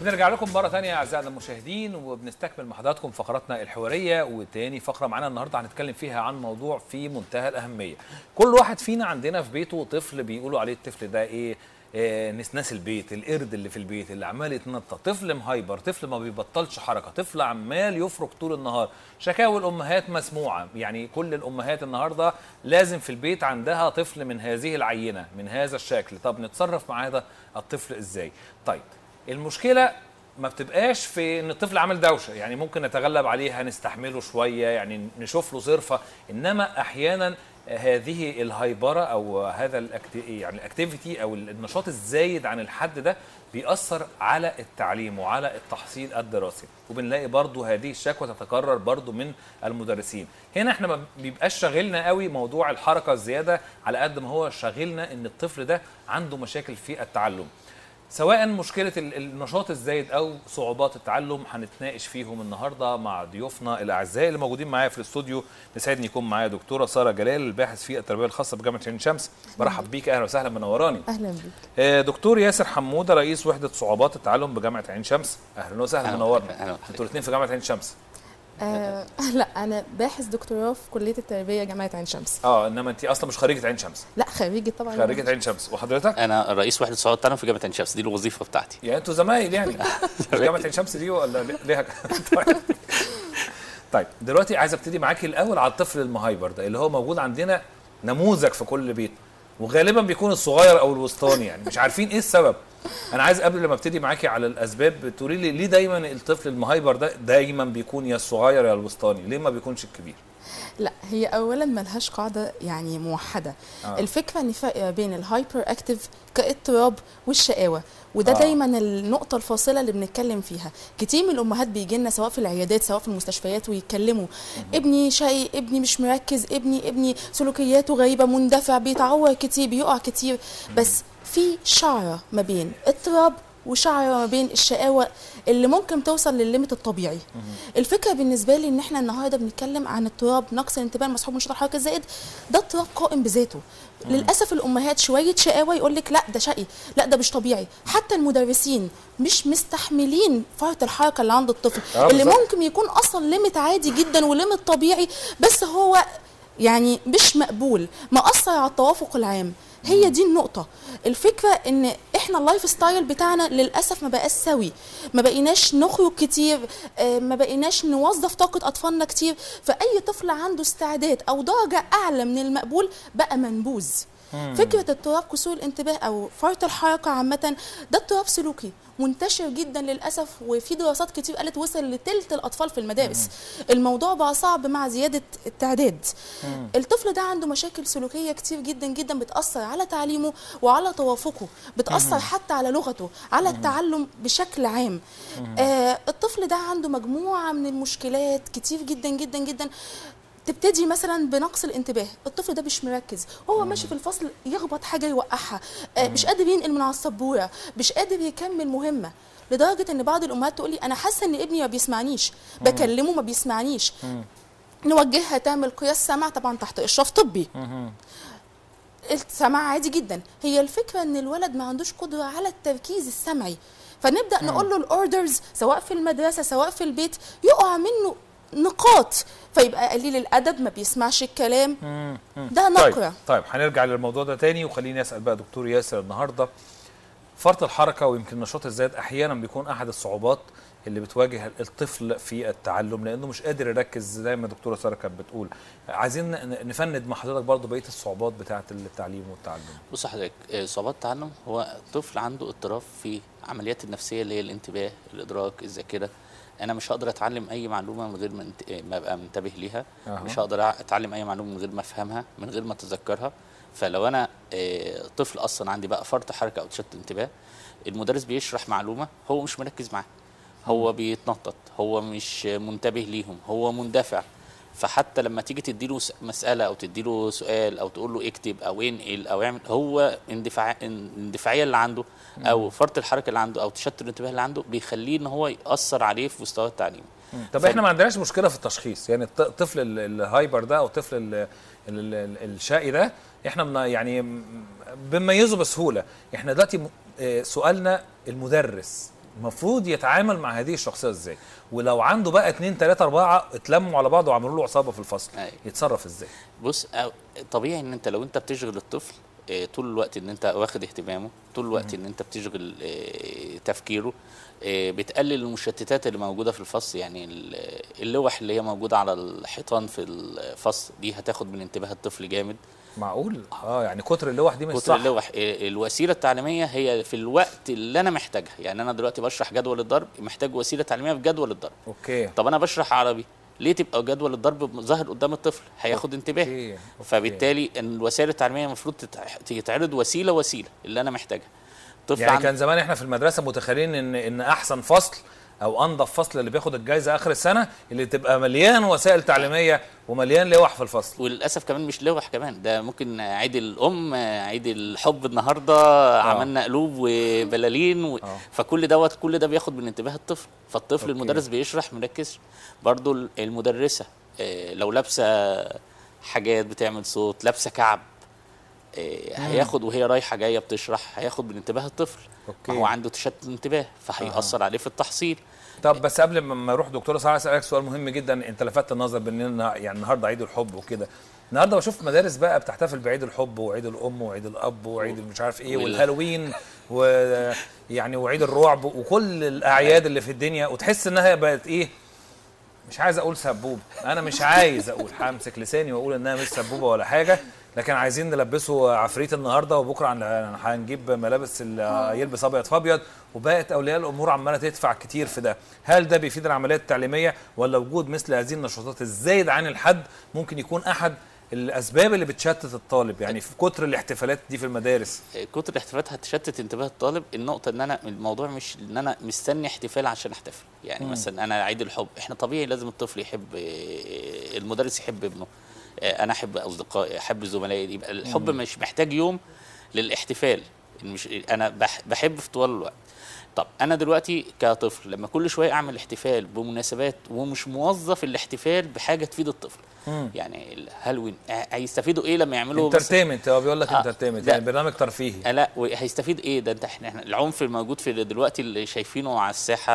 بنرجع لكم مرة تانية أعزائنا المشاهدين وبنستكمل مع حضراتكم فقراتنا الحوارية وتاني فقرة معانا النهاردة هنتكلم فيها عن موضوع في منتهى الأهمية كل واحد فينا عندنا في بيته طفل بيقولوا عليه الطفل ده إيه آه، نسناس البيت القرد اللي في البيت اللي عمال يتنطط طفل مهايبر طفل ما بيبطلش حركه طفل عمال يفرك طول النهار شكاوي الامهات مسموعه يعني كل الامهات النهارده لازم في البيت عندها طفل من هذه العينه من هذا الشكل طب نتصرف مع هذا الطفل ازاي طيب المشكله ما بتبقاش في ان الطفل عامل دوشه يعني ممكن نتغلب عليها نستحمله شويه يعني نشوف له ظرفه انما احيانا هذه الهايبره او هذا الأكت... يعني الاكتيفيتي او النشاط الزايد عن الحد ده بيأثر على التعليم وعلى التحصيل الدراسي وبنلاقي برضو هذه الشكوى تتكرر برضو من المدرسين هنا احنا ما بيبقاش شاغلنا قوي موضوع الحركه الزياده على قد ما هو شاغلنا ان الطفل ده عنده مشاكل في التعلم سواء مشكلة ال- النشاط الزايد أو صعوبات التعلم هنتناقش فيهم النهاردة مع ضيوفنا الأعزاء اللي موجودين معايا في الاستوديو نسعدني يكون معايا دكتورة سارة جلال الباحث في التربية الخاصة بجامعة عين شمس برحب بيك أهلا وسهلا منوراني اهلا بيك آه، دكتور ياسر حمودة رئيس وحدة صعوبات التعلم بجامعة عين شمس أهلا وسهلا أهلا منورنا وسهلا. أهلا انتوا الاثنين في جامعة عين شمس آه لا انا باحث دكتوراه في كليه التربيه جامعه عين شمس اه انما انت اصلا مش خريجة عين شمس لا خريجه طبعا خريجة عين شمس وحضرتك انا رئيس وحده صعود التعلم في جامعه عين شمس دي الوظيفه بتاعتي يعني انتوا زمايل يعني مش جامعه عين شمس دي ولا ليها طيب. طيب دلوقتي عايز ابتدي معاكي الاول على الطفل المهايبر ده اللي هو موجود عندنا نموذج في كل بيت وغالبا بيكون الصغير او الوسطاني يعني مش عارفين ايه السبب انا عايز قبل ما ابتدي معاكي على الاسباب تقولي لي ليه دايما الطفل المهايبر ده دايما بيكون يا الصغير يا الوسطاني ليه ما بيكونش الكبير لا هي اولا ملهاش قاعده يعني موحده آه. آه. الفكره ان فرق بين الهايبر اكتيف كاضطراب والشقاوه وده آه. آه. دايما النقطه الفاصله اللي بنتكلم فيها كتير من الامهات بيجي لنا سواء في العيادات سواء في المستشفيات ويتكلموا ابني شقي ابني مش مركز ابني ابني سلوكياته غريبه مندفع بيتعور كتير بيقع كتير بس في شعره ما بين اضطراب وشعره ما بين الشقاوه اللي ممكن توصل للليميت الطبيعي الفكره بالنسبه لي ان احنا النهارده بنتكلم عن اضطراب نقص الانتباه المصحوب بنشاط الحركه الزائد ده اضطراب قائم بذاته للاسف الامهات شويه شقاوه يقول لك لا ده شقي لا ده مش طبيعي حتى المدرسين مش مستحملين فرط الحركه اللي عند الطفل آه اللي بالظبط. ممكن يكون اصلا ليميت عادي جدا وليميت طبيعي بس هو يعني مش مقبول مأثر على التوافق العام هي دي النقطة الفكرة ان احنا اللايف ستايل بتاعنا للأسف ما بقاش سوي ما بقيناش نخرج كتير آه، ما بقيناش نوظف طاقة أطفالنا كتير فأي طفل عنده استعداد أو درجة أعلى من المقبول بقى منبوذ فكرة اضطراب كسور الانتباه أو فرط الحركة عامة ده اضطراب سلوكي منتشر جدا للأسف وفي دراسات كتير قالت وصل لتلت الأطفال في المدارس الموضوع بقى صعب مع زيادة التعداد الطفل ده عنده مشاكل سلوكية كتير جدا جدا بتأثر على تعليمه وعلى توافقه بتأثر حتى على لغته على التعلم بشكل عام آه الطفل ده عنده مجموعة من المشكلات كتير جدا جدا جدا تبتدي مثلا بنقص الانتباه الطفل ده مش مركز هو ماشي في الفصل يخبط حاجه يوقعها آه مش قادر ينقل من على السبوره مش قادر يكمل مهمه لدرجه ان بعض الامهات تقول لي انا حاسه ان ابني ما بيسمعنيش بكلمه ما بيسمعنيش نوجهها تعمل قياس سمع طبعا تحت اشراف طبي السمع عادي جدا هي الفكره ان الولد ما عندوش قدره على التركيز السمعي فنبدا نقول له الاوردرز سواء في المدرسه سواء في البيت يقع منه نقاط فيبقى قليل الادب ما بيسمعش الكلام ده نقره طيب طيب هنرجع للموضوع ده تاني وخليني اسال بقى دكتور ياسر النهارده فرط الحركه ويمكن النشاط الزايد احيانا بيكون احد الصعوبات اللي بتواجه الطفل في التعلم لانه مش قادر يركز زي ما دكتوره ساره كانت بتقول عايزين ن- نفند مع حضرتك برضه بقيه الصعوبات بتاعه التعليم والتعلم بص حضرتك آه، صعوبات التعلم هو طفل عنده اضطراب في عمليات النفسيه اللي هي الانتباه الادراك الذاكره انا مش هقدر اتعلم اي معلومه من غير ما انت- آه، ما ابقى منتبه ليها أها. مش هقدر اتعلم اي معلومه من غير ما افهمها من غير ما اتذكرها فلو انا آه، طفل اصلا عندي بقى فرط حركه او تشتت انتباه المدرس بيشرح معلومه هو مش مركز معاها هو بيتنطط هو مش منتبه ليهم هو مندفع فحتى لما تيجي تديله س- مسألة أو تديله سؤال أو تقول له اكتب أو انقل أو اعمل هو اندفاع الاندفاعية اللي عنده أو فرط الحركة اللي عنده أو تشتت الانتباه اللي عنده بيخليه إن هو يأثر عليه في مستوى التعليم طب ف- احنا ما عندناش مشكله في التشخيص يعني الط- الطفل ال- الهايبر ده او الطفل ال- ال- ال- الشقي ده احنا بن يعني بنميزه بسهوله احنا دلوقتي م- آه، سؤالنا المدرس المفروض يتعامل مع هذه الشخصيه ازاي ولو عنده بقى اتنين تلاته اربعه اتلموا على بعض وعملوا له عصابه في الفصل أيوة. يتصرف ازاي بص أو- طبيعي ان انت لو انت بتشغل الطفل آه، طول الوقت ان انت واخد اهتمامه طول الوقت ان انت بتشغل آه، تفكيره آه، بتقلل المشتتات اللي موجوده في الفصل يعني ال- اللوح اللي هي موجوده على الحيطان في الفصل دي هتاخد من انتباه الطفل جامد معقول اه يعني كتر اللوح دي مش كتر صح اللوح آه، الوسيله التعليميه هي في الوقت اللي انا محتاجها يعني انا دلوقتي بشرح جدول الضرب محتاج وسيله تعليميه في جدول الضرب اوكي طب انا بشرح عربي ليه تبقى جدول الضرب ظاهر قدام الطفل هياخد انتباه أوكي. أوكي. فبالتالي ان الوسائل التعليميه المفروض تتع- تتعرض وسيله وسيله اللي انا محتاجها طفل يعني عند- كان زمان احنا في المدرسه متخيلين ان ان احسن فصل او انظف فصل اللي بياخد الجائزه اخر السنه اللي تبقى مليان وسائل تعليميه ومليان لوح في الفصل وللاسف كمان مش لوح كمان ده ممكن عيد الام عيد الحب النهارده عملنا قلوب وبلالين و... آه. فكل دوت كل ده بياخد من انتباه الطفل فالطفل أوكي. المدرس بيشرح مركز برضو المدرسه آه، لو لابسه حاجات بتعمل صوت لابسه كعب آه، هياخد وهي رايحه جايه بتشرح هياخد من انتباه الطفل أوكي. ما هو عنده تشتت انتباه فهيأثر عليه في التحصيل طب بس قبل ما ما اروح دكتوره ساره اسالك سؤال مهم جدا انت لفتت النظر باننا يعني النهارده عيد الحب وكده النهارده بشوف مدارس بقى بتحتفل بعيد الحب وعيد الام وعيد الاب وعيد مش عارف ايه وال- والهالوين ويعني وعيد الرعب وكل الاعياد اللي في الدنيا وتحس انها بقت ايه مش عايز اقول سبوبه انا مش عايز اقول همسك لساني واقول انها مش سبوبه ولا حاجه لكن عايزين نلبسه عفريت النهارده وبكره هن- هنجيب ملابس ال- يلبس ابيض في ابيض وبقت اولياء الامور عماله تدفع كتير في ده هل ده بيفيد العمليات التعليميه ولا وجود مثل هذه النشاطات الزايد عن الحد ممكن يكون احد الاسباب اللي بتشتت الطالب يعني في كتر الاحتفالات دي في المدارس كتر الاحتفالات هتشتت انتباه الطالب النقطه ان انا الموضوع مش ان انا مستني احتفال عشان احتفل يعني مثلا انا عيد الحب احنا طبيعي لازم الطفل يحب آه، المدرس يحب ابنه آه، انا احب اصدقائي احب زملائي يبقى الحب مش محتاج يوم للاحتفال مش انا بح- بحب في طوال الوقت طب انا دلوقتي كطفل لما كل شويه اعمل احتفال بمناسبات ومش موظف الاحتفال بحاجه تفيد الطفل يعني الهالوين آه، هيستفيدوا ايه لما يعملوا بس- انترتينمنت هو بيقول لك آه، انترتينمنت ده- يعني برنامج ترفيهي آه لا وهيستفيد ايه ده انت احنا إحنا العنف الموجود في دلوقتي اللي شايفينه على الساحه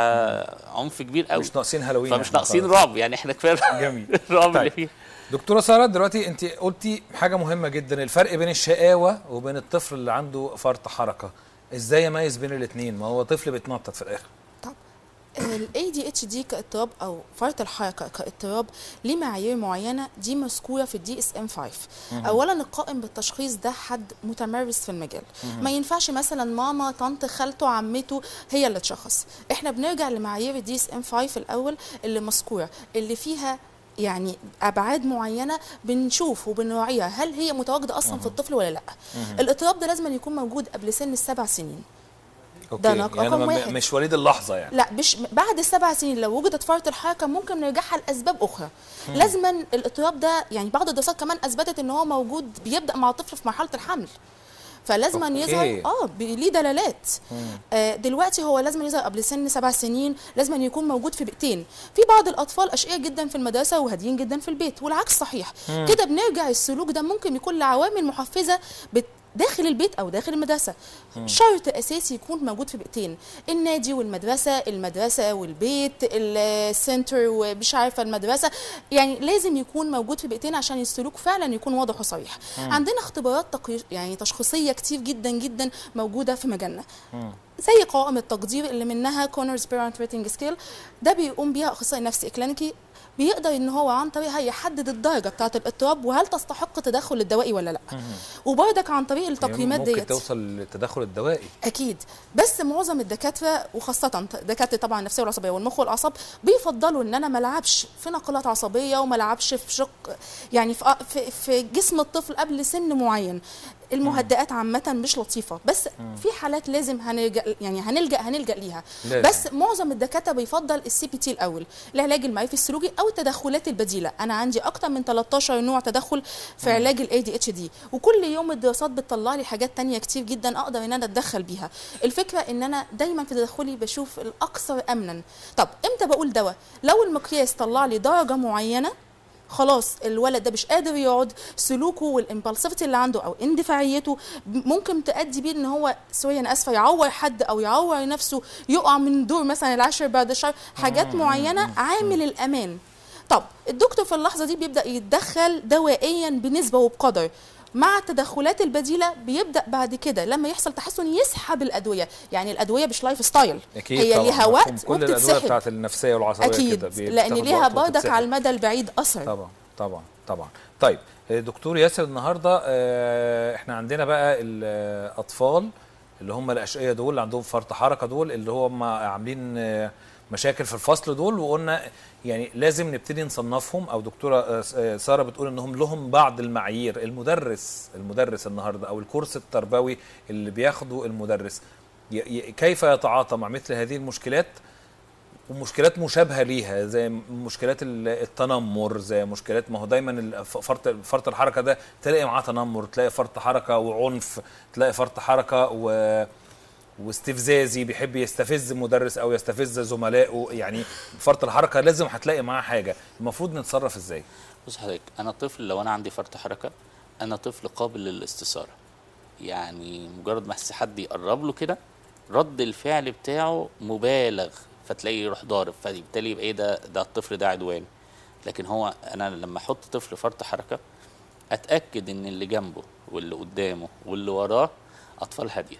عنف كبير قوي مش ناقصين هالوين فمش إحنا ناقصين خلاص. رعب يعني احنا كفايه جميل. الرعب اللي طيب. فيه دكتوره ساره دلوقتي انت قلتي حاجه مهمه جدا الفرق بين الشقاوه وبين الطفل اللي عنده فرط حركه ازاي اميز بين الاثنين ما هو طفل بيتنطط في الاخر طب ال ADHD كاضطراب او فرط الحركه كاضطراب ليه معايير معينه دي مذكوره في الدي اس ام 5 اولا القائم بالتشخيص ده حد متمرس في المجال ما ينفعش مثلا ماما طنط خالته عمته هي اللي تشخص احنا بنرجع لمعايير الدي اس ام 5 الاول اللي مذكوره اللي فيها يعني ابعاد معينه بنشوف وبنراعيها هل هي متواجده اصلا في الطفل ولا لا الاضطراب ده لازم يكون موجود قبل سن السبع سنين اوكي ده رقم يعني ما- واحد. مش وليد اللحظه يعني لا مش بعد السبع سنين لو وجدت فرط الحركه ممكن نرجعها لاسباب اخرى لازما الاضطراب ده يعني بعض الدراسات كمان اثبتت ان هو موجود بيبدا مع الطفل في مرحله الحمل فلازما أوكي. يظهر اه ب- ليه دلالات آه دلوقتي هو لازم يظهر قبل سن سبع سنين لازم يكون موجود في بيئتين في بعض الاطفال اشقياء جدا في المدرسه وهاديين جدا في البيت والعكس صحيح كده بنرجع السلوك ده ممكن يكون لعوامل محفزه بت داخل البيت او داخل المدرسه شرط اساسي يكون موجود في بيئتين النادي والمدرسه المدرسه والبيت السنتر ومش عارفه المدرسه يعني لازم يكون موجود في بيئتين عشان السلوك فعلا يكون واضح وصريح عندنا اختبارات تقي... يعني تشخيصيه كتير جدا جدا موجوده في مجالنا زي قوائم التقدير اللي منها كونرز بيرنت ريتنج سكيل ده بيقوم بيها اخصائي نفسي كلينيكي بيقدر ان هو عن طريقها يحدد الدرجه بتاعه الاضطراب وهل تستحق التدخل الدوائي ولا لا وبرضك عن طريق التقييمات ممكن ديت توصل للتدخل الدوائي اكيد بس معظم الدكاتره وخاصه دكاتره طبعا النفسيه والعصبيه والمخ والاعصاب بيفضلوا ان انا ما العبش في نقلات عصبيه وما العبش في شق يعني في في, في جسم الطفل قبل سن معين المهدئات عامة مش لطيفة بس في حالات لازم هنلجأ يعني هنلجأ هنلجأ ليها لازم. بس معظم الدكاترة بيفضل السي بي تي الأول العلاج المعرفي السلوكي أو التدخلات البديلة أنا عندي أكتر من 13 نوع تدخل في علاج الاي دي اتش دي وكل يوم الدراسات بتطلع لي حاجات تانية كتير جدا أقدر إن أنا أتدخل بيها الفكرة إن أنا دايما في تدخلي بشوف الأكثر أمنا طب إمتى بقول دواء لو المقياس طلع لي درجة معينة خلاص الولد ده مش قادر يقعد سلوكه والامبالسيفيتي اللي عنده او اندفاعيته ممكن تؤدي بيه ان هو سوري انا اسفه يعور حد او يعور نفسه يقع من دور مثلا العشر بعد الشهر حاجات معينه عامل الامان طب الدكتور في اللحظه دي بيبدا يتدخل دوائيا بنسبه وبقدر مع التدخلات البديله بيبدا بعد كده لما يحصل تحسن يسحب الادويه يعني الادويه مش لايف ستايل اكيد هي طبعاً. ليها مفهوم. وقت كل الادويه وبتتسحب بتاعت النفسيه والعصبيه اكيد كده بي- لان بتاخد ليها وقت برضك وتتسحب. على المدى البعيد اثر طبعا طبعا طبعا طيب آه، دكتور ياسر النهارده آه، احنا عندنا بقى الاطفال اللي هم الاشقياء دول اللي عندهم فرط حركه دول اللي هم عاملين آه، مشاكل في الفصل دول وقلنا يعني لازم نبتدي نصنفهم او دكتوره آه، آه، ساره بتقول انهم لهم بعض المعايير المدرس المدرس النهارده او الكورس التربوي اللي بياخده المدرس ي- ي- كيف يتعاطى مع مثل هذه المشكلات ومشكلات مشابهه ليها زي مشكلات ال- التنمر زي مشكلات ما هو دايما ال- ف- فرط فرط الحركه ده تلاقي معاه تنمر تلاقي فرط حركه وعنف تلاقي فرط حركه و واستفزازي بيحب يستفز مدرس او يستفز زملائه يعني فرط الحركه لازم هتلاقي معاه حاجه المفروض نتصرف ازاي بص حضرتك انا طفل لو انا عندي فرط حركه انا طفل قابل للاستثاره يعني مجرد ما احس حد يقرب له كده رد الفعل بتاعه مبالغ فتلاقيه يروح ضارب فبالتالي يبقى ايه ده ده الطفل ده عدواني لكن هو انا لما احط طفل فرط حركه اتاكد ان اللي جنبه واللي قدامه واللي وراه اطفال هاديه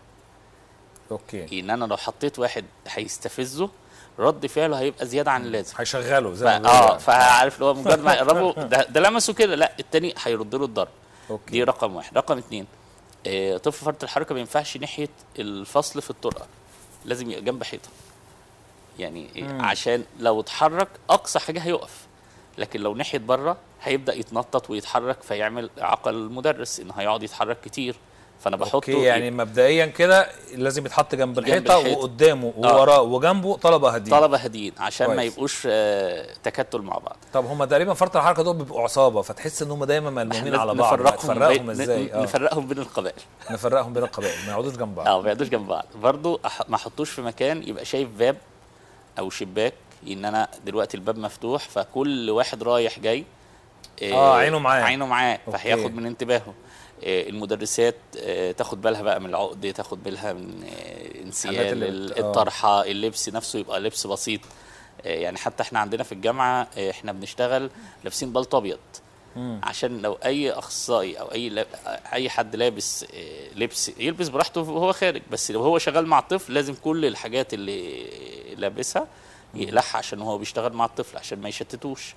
اوكي ان انا لو حطيت واحد هيستفزه رد فعله هيبقى زياده عن اللازم هيشغله زي ف... ما بيقولوا اه يعني. فعارف اللي هو مجرد ما يقربوا ده, ده لمسه كده لا التاني هيرد له الضرب اوكي دي رقم واحد رقم اتنين آه طفل فرط الحركه ما ينفعش ناحيه الفصل في الطرقه لازم يبقى جنب حيطه يعني مم. عشان لو اتحرك اقصى حاجه هيقف لكن لو ناحيه بره هيبدا يتنطط ويتحرك فيعمل اعاقه للمدرس انه هيقعد يتحرك كتير فانا بحطه اوكي يعني مبدئيا كده لازم يتحط جنب الحيطه الحيطة. وقدامه آه. ووراه وجنبه طلبه هاديين طلبه هاديين عشان ما كويس. يبقوش آه تكتل مع بعض طب هم تقريبا فرط الحركه دول بيبقوا عصابه فتحس ان هم دايما ملمومين على بعض نفرقهم نفرقهم بين- ازاي اه نفرقهم بين القبائل نفرقهم بين القبائل ما يقعدوش جنب بعض اه ما يقعدوش جنب بعض برضو أح- ما احطوش في مكان يبقى شايف باب او شباك ان انا دلوقتي الباب مفتوح فكل واحد رايح جاي آه، عينه معاه. عينه معاه أوكي. فهياخد من انتباهه آه، المدرسات آه، تاخد بالها بقى من العقد تاخد بالها من آه، الحاجات انسيال اللي ال- بت- آه. الطرحه اللبس نفسه يبقى لبس بسيط آه، يعني حتى احنا عندنا في الجامعه آه، احنا بنشتغل لابسين بلطو ابيض مم. عشان لو اي اخصائي او اي لاب اي حد لابس آه، لبس يلبس براحته وهو خارج بس لو هو شغال مع الطفل لازم كل الحاجات اللي لابسها يقلعها عشان هو بيشتغل مع الطفل عشان ما يشتتوش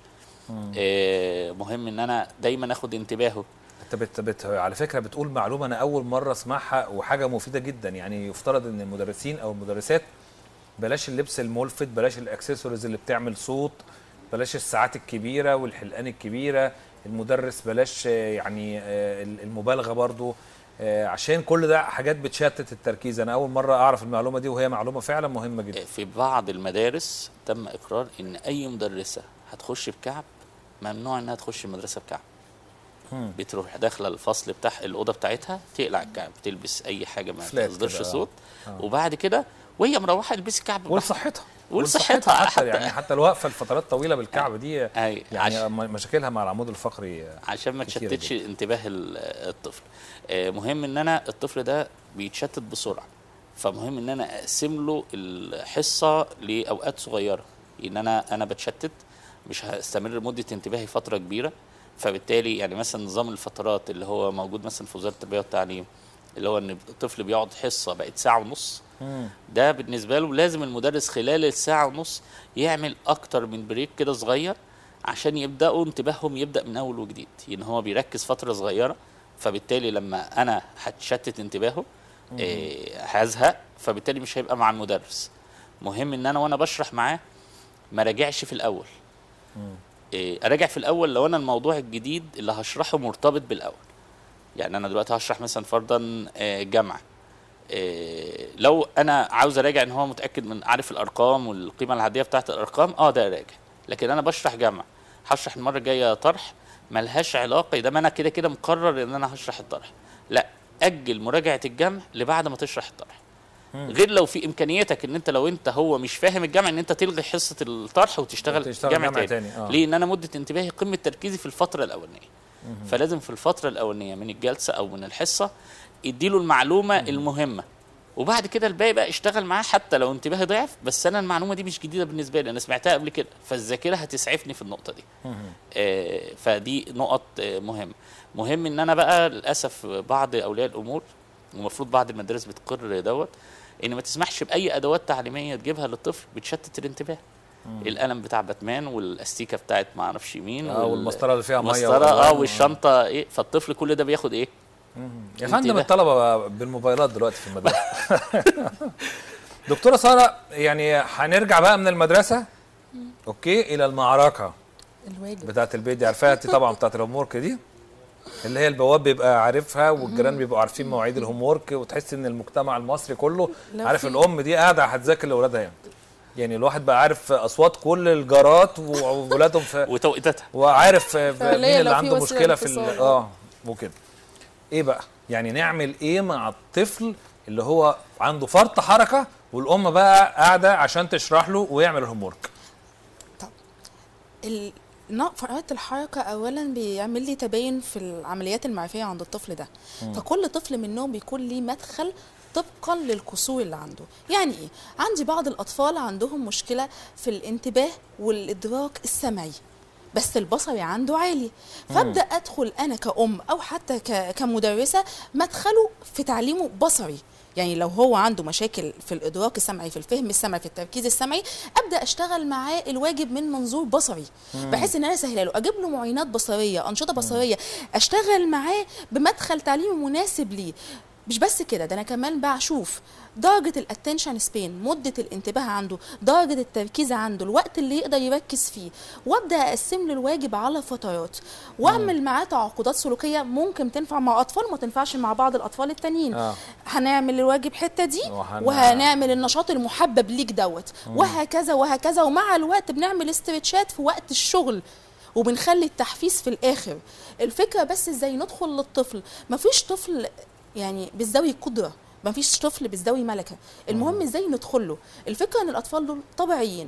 آه، مهم ان انا دايما اخد انتباهه انت بت بت على فكره بتقول معلومه انا اول مره اسمعها وحاجه مفيده جدا يعني يفترض ان المدرسين او المدرسات بلاش اللبس الملفت بلاش الاكسسوارز اللي بتعمل صوت بلاش الساعات الكبيره والحلقان الكبيره المدرس بلاش آه، يعني آه، المبالغه برضو آه، عشان كل ده حاجات بتشتت التركيز انا اول مره اعرف المعلومه دي وهي معلومه فعلا مهمه جدا في بعض المدارس تم اقرار ان اي مدرسه هتخش بكعب ممنوع انها تخش المدرسه بكعب مم. بتروح داخله الفصل بتاع الاوضه بتاعتها تقلع الكعب تلبس اي حاجه ما فلات تصدرش كده، آه. صوت آه. وبعد كده وهي مروحه البسي الكعب براحتك. ولصحتها ولصحتها حتى حتى. يعني حتى الوقفه لفترات طويله بالكعب دي أي، يعني عشان- م- مشاكلها مع العمود الفقري آه، عشان ما كتيرة تشتتش انتباه ال- الطفل آه، مهم ان انا الطفل ده بيتشتت بسرعه فمهم ان انا اقسم له الحصه لاوقات صغيره ان انا انا بتشتت مش هستمر مده انتباهي فتره كبيره فبالتالي يعني مثلا نظام الفترات اللي هو موجود مثلا في وزاره التربيه والتعليم اللي هو ان الطفل بيقعد حصه بقت ساعه ونص مم. ده بالنسبه له لازم المدرس خلال الساعه ونص يعمل اكتر من بريك كده صغير عشان يبداوا انتباههم يبدا من اول وجديد ان هو بيركز فتره صغيره فبالتالي لما انا هتشتت انتباهه إيه هزهق فبالتالي مش هيبقى مع المدرس مهم ان انا وانا بشرح معاه ما راجعش في الاول إيه اراجع في الاول لو انا الموضوع الجديد اللي هشرحه مرتبط بالاول يعني انا دلوقتي هشرح مثلا فرضا آه، جامعه إيه، لو انا عاوز اراجع ان هو متاكد من عارف الارقام والقيمه العاديه بتاعت الارقام اه ده راجع لكن انا بشرح جامعه هشرح المره الجايه طرح ملهاش علاقه ده ما انا كده كده مقرر ان انا هشرح الطرح لا اجل مراجعه الجمع لبعد ما تشرح الطرح غير لو في امكانياتك ان انت لو انت هو مش فاهم الجامعه ان انت تلغي حصه الطرح وتشتغل, وتشتغل جامعه, جامعة تاني, تاني، آه. ليه ان انا مده انتباهي قمه تركيزي في الفتره الاولانيه فلازم في الفتره الاولانيه من الجلسه او من الحصه اديله المعلومه المهمه وبعد كده الباقي بقى اشتغل معاه حتى لو انتباهي ضعف بس انا المعلومه دي مش جديده بالنسبه لي انا سمعتها قبل كده فالذاكره هتسعفني في النقطه دي آه فدي نقط آه مهمه مهم ان انا بقى للاسف بعض اولياء الامور ومفروض بعض المدارس بتقر دوت ان ما تسمحش باي ادوات تعليميه تجيبها للطفل بتشتت الانتباه القلم بتاع باتمان والاستيكه بتاعت ما اعرفش مين اه والمسطره اللي فيها ميه المسطره وألوان. اه والشنطه ايه فالطفل كل ده بياخد ايه يا فندم انتباه. الطلبه بالموبايلات دلوقتي في المدرسه دكتوره ساره يعني هنرجع بقى من المدرسه اوكي الى المعركه الواجب بتاعت البيت دي عارفاها انت طبعا بتاعت الهوم ورك دي اللي هي البواب بيبقى عارفها والجيران بيبقوا عارفين مواعيد الهوم ورك وتحس ان المجتمع المصري كله لو عارف في- الام دي قاعده هتذاكر لاولادها يعني يعني الواحد بقى عارف اصوات كل الجارات واولادهم في وتوقيتاتها وعارف مين فعليا اللي لو في عنده وسيلة مشكله في ال- اتصال. اه وكده ايه بقى يعني نعمل ايه مع الطفل اللي هو عنده فرط حركه والام بقى قاعده عشان تشرح له ويعمل الهوم ورك ال- نوع فرط الحركة أولا بيعمل لي تباين في العمليات المعرفية عند الطفل ده فكل طفل منهم بيكون ليه مدخل طبقا للقصور اللي عنده يعني ايه عندي بعض الأطفال عندهم مشكلة في الانتباه والإدراك السمعي بس البصري عنده عالي فابدا ادخل انا كأم او حتى ك- كمدرسه مدخله في تعليمه بصري يعني لو هو عنده مشاكل في الادراك السمعي في الفهم السمعي في التركيز السمعي ابدا اشتغل معاه الواجب من منظور بصري بحيث ان انا اسهله له اجيب له معينات بصريه انشطه بصريه اشتغل معاه بمدخل تعليمي مناسب ليه مش بس كده ده انا كمان بشوف درجه الاتنشن سبين مده الانتباه عنده درجه التركيز عنده الوقت اللي يقدر يركز فيه وابدا اقسم له الواجب على فترات واعمل معاه تعاقدات سلوكيه ممكن تنفع مع اطفال ما تنفعش مع بعض الاطفال التانيين آه. هنعمل الواجب حته دي وهن- وهنعمل النشاط المحبب ليك دوت وهكذا وهكذا ومع الوقت بنعمل استرتشات في وقت الشغل وبنخلي التحفيز في الاخر الفكره بس ازاي ندخل للطفل مفيش طفل يعني بالزاوية قدرة مفيش طفل بالزاوية ملكة المهم ازاي ندخل له الفكرة ان الاطفال دول طبيعيين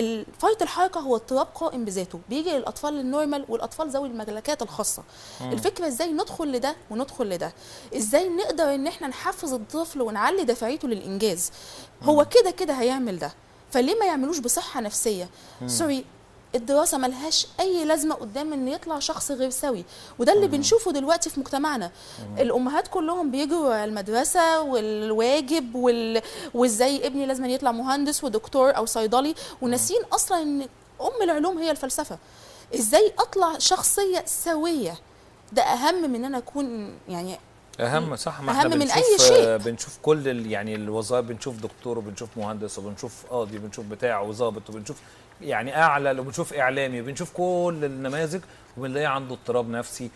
فرط الحركة هو اضطراب قائم بذاته بيجي للاطفال النورمال والاطفال ذوي الملكات الخاصة الفكرة ازاي ندخل لده وندخل لده ازاي نقدر ان احنا نحفز الطفل ونعلي دفعيته للانجاز هو كده كده هيعمل ده فليه ما يعملوش بصحة نفسية سوري الدراسة ملهاش أي لازمة قدام إن يطلع شخص غير سوي وده اللي بنشوفه دلوقتي في مجتمعنا الأمهات كلهم بيجروا على المدرسة والواجب وال... وإزاي ابني لازم يطلع مهندس ودكتور أو صيدلي وناسين أصلا إن أم العلوم هي الفلسفة إزاي أطلع شخصية سوية ده أهم من إن أنا أكون يعني اهم صح ما أهم احنا من بنشوف أي شيء. آه، بنشوف كل ال- يعني الوظائف بنشوف دكتور وبنشوف مهندس وبنشوف قاضي وبنشوف بتاع وظابط وبنشوف يعني اعلى وبنشوف اعلامي وبنشوف كل النماذج وبنلاقي عنده اضطراب نفسي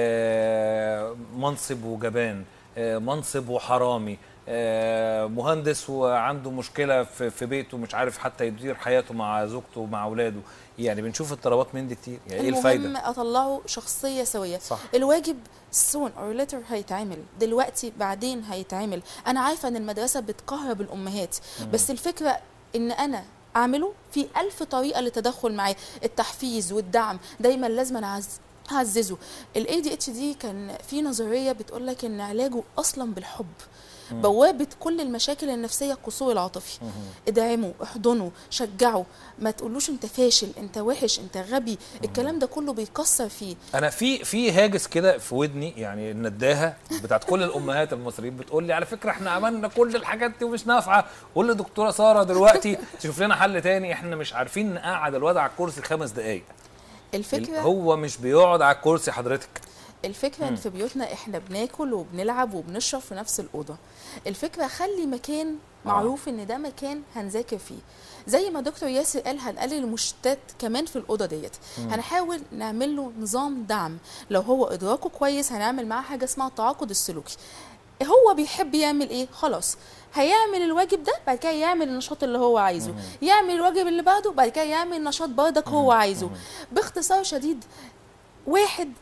آه، منصب وجبان آه، منصب وحرامي آه، مهندس وعنده مشكله في في بيته مش عارف حتى يدير حياته مع زوجته ومع اولاده يعني بنشوف اضطرابات من دي كتير يعني ايه الفايده المهم اطلعه شخصيه سويه صح. الواجب soon or later هيتعمل دلوقتي بعدين هيتعمل انا عارفه ان المدرسه بتكهرب الامهات بس الفكره ان انا اعمله في ألف طريقه للتدخل معاه التحفيز والدعم دايما لازم أنا أعز- اعززه الاي دي اتش دي كان في نظريه بتقول لك ان علاجه اصلا بالحب بوابه كل المشاكل النفسيه القصور العاطفي ادعمه احضنه شجعه ما تقولوش انت فاشل انت وحش انت غبي الكلام ده كله بيكسر فيه انا في في هاجس كده في ودني يعني النداهه بتاعت كل الامهات المصريين بتقول لي على فكره احنا عملنا كل الحاجات دي ومش نافعه قول لدكتوره ساره دلوقتي تشوف لنا حل تاني احنا مش عارفين نقعد الواد على الكرسي خمس دقائق الفكره هو مش بيقعد على الكرسي حضرتك الفكره ان في بيوتنا احنا بناكل وبنلعب وبنشرب في نفس الاوضه الفكره خلي مكان معروف ان ده مكان هنذاكر فيه زي ما دكتور ياسر قال هنقلل المشتات كمان في الاوضه ديت هنحاول نعمل له نظام دعم لو هو ادراكه كويس هنعمل معاه حاجه اسمها التعاقد السلوكي هو بيحب يعمل ايه خلاص هيعمل الواجب ده بعد كده يعمل النشاط اللي هو عايزه يعمل الواجب اللي بعده بعد كده يعمل نشاط بردك هو عايزه باختصار شديد واحد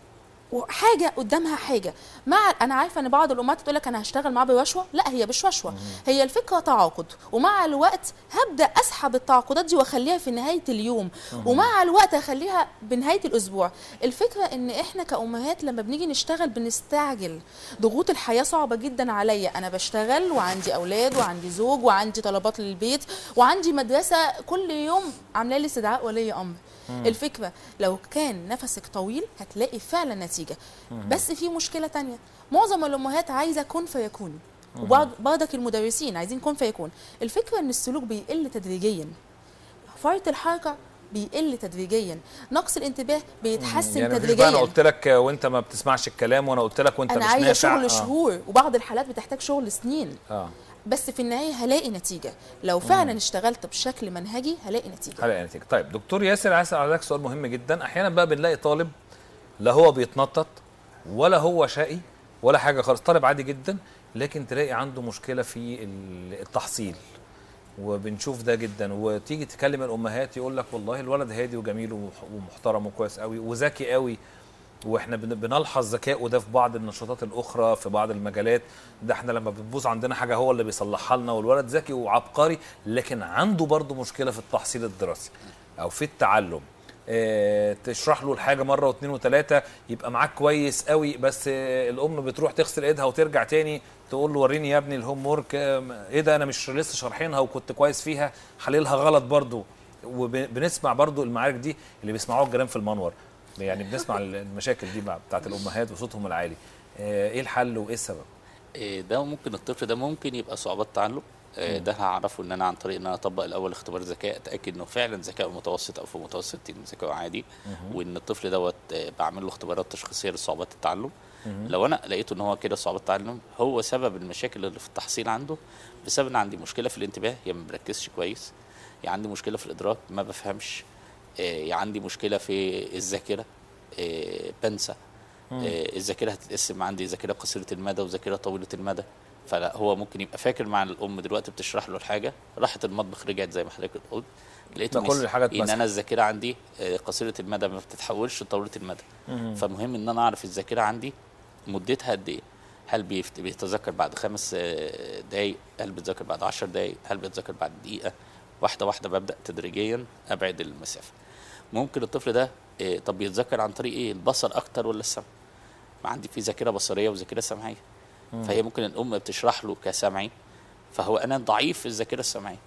وحاجه قدامها حاجه مع انا عارفه ان بعض الامهات تقول لك انا هشتغل معاه بوشوه لا هي مش وشوه هي الفكره تعاقد ومع الوقت هبدا اسحب التعاقدات دي واخليها في نهايه اليوم ومع الوقت اخليها بنهايه الاسبوع الفكره ان احنا كامهات لما بنيجي نشتغل بنستعجل ضغوط الحياه صعبه جدا عليا انا بشتغل وعندي اولاد وعندي زوج وعندي طلبات للبيت وعندي مدرسه كل يوم عامله لي استدعاء ولي امر الفكره لو كان نفسك طويل هتلاقي فعلا نتيجه بس في مشكله تانية معظم الامهات عايزه كن فيكون وبعض بعضك المدرسين عايزين كن فيكون الفكره ان السلوك بيقل تدريجيا فرط الحركه بيقل تدريجيا نقص الانتباه بيتحسن يعني مفيش بقى انا تدريجيا قلت لك وانت ما بتسمعش الكلام وانا قلت لك وانت انا مش عايزه نافع شغل آه. شهور وبعض الحالات بتحتاج شغل سنين اه بس في النهايه هلاقي نتيجه لو فعلا اشتغلت بشكل منهجي هلاقي نتيجه حلقه نتيجه طيب دكتور ياسر عايز اسال حضرتك سؤال مهم جدا احيانا بقى بنلاقي طالب لا هو بيتنطط ولا هو شقي ولا حاجه خالص طالب عادي جدا لكن تلاقي عنده مشكله في ال- التحصيل وبنشوف ده جدا وتيجي تكلم الامهات يقول لك والله الولد هادي وجميل ومح- ومحترم وكويس قوي وذكي قوي واحنا بن- بنلحظ ذكائه ده في بعض النشاطات الاخرى في بعض المجالات ده احنا لما بتبوظ عندنا حاجه هو اللي بيصلحها لنا والولد ذكي وعبقري لكن عنده برضه مشكله في التحصيل الدراسي او في التعلم اه تشرح له الحاجه مره واثنين وثلاثه يبقى معاك كويس قوي بس اه الام بتروح تغسل ايدها وترجع تاني تقول له وريني يا ابني الهوم ورك اه ايه ده انا مش لسه شارحينها وكنت كويس فيها حللها غلط برضه وبنسمع برضه المعارك دي اللي بيسمعوها الجيران في المنور يعني بنسمع المشاكل دي مع- بتاعت الامهات وصوتهم العالي آه، ايه الحل وايه السبب إيه ده ممكن الطفل ده ممكن يبقى صعوبات تعلم إيه ده هعرفه ان انا عن طريق ان انا اطبق الاول اختبار ذكاء اتاكد انه فعلا ذكاء متوسط او في متوسط ذكاء عادي وان الطفل دوت آه، بعمل له اختبارات تشخيصيه لصعوبات التعلم لو انا لقيته ان هو كده صعوبات تعلم هو سبب المشاكل اللي في التحصيل عنده بسبب ان عندي مشكله في الانتباه يا ما بركزش كويس يا عندي مشكله في الادراك ما بفهمش إيه، يا عندي مشكله في الذاكره إيه، بنسى إيه، الذاكره هتتقسم عندي ذاكره قصيره المدى وذاكره طويله المدى فلا هو ممكن يبقى فاكر مع الام دلوقتي بتشرح له الحاجه راحت المطبخ رجعت زي ما حضرتك قلت لقيته ده كل نسي الحاجة ان اتمسحت. انا الذاكره عندي آه، قصيره المدى ما بتتحولش لطويله المدى فمهم ان انا اعرف الذاكره عندي مدتها قد ايه هل بيفت- بيتذكر بعد خمس آه، دقايق هل بيتذكر بعد عشر دقايق هل بيتذكر بعد دقيقه واحده واحده ببدا تدريجيا ابعد المسافه ممكن الطفل ده آه، طب بيتذكر عن طريق ايه البصر اكتر ولا السمع ما عندي في ذاكره بصريه وذاكره سمعيه فهي ممكن الام بتشرح له كسمعي فهو انا ضعيف في الذاكره السمعيه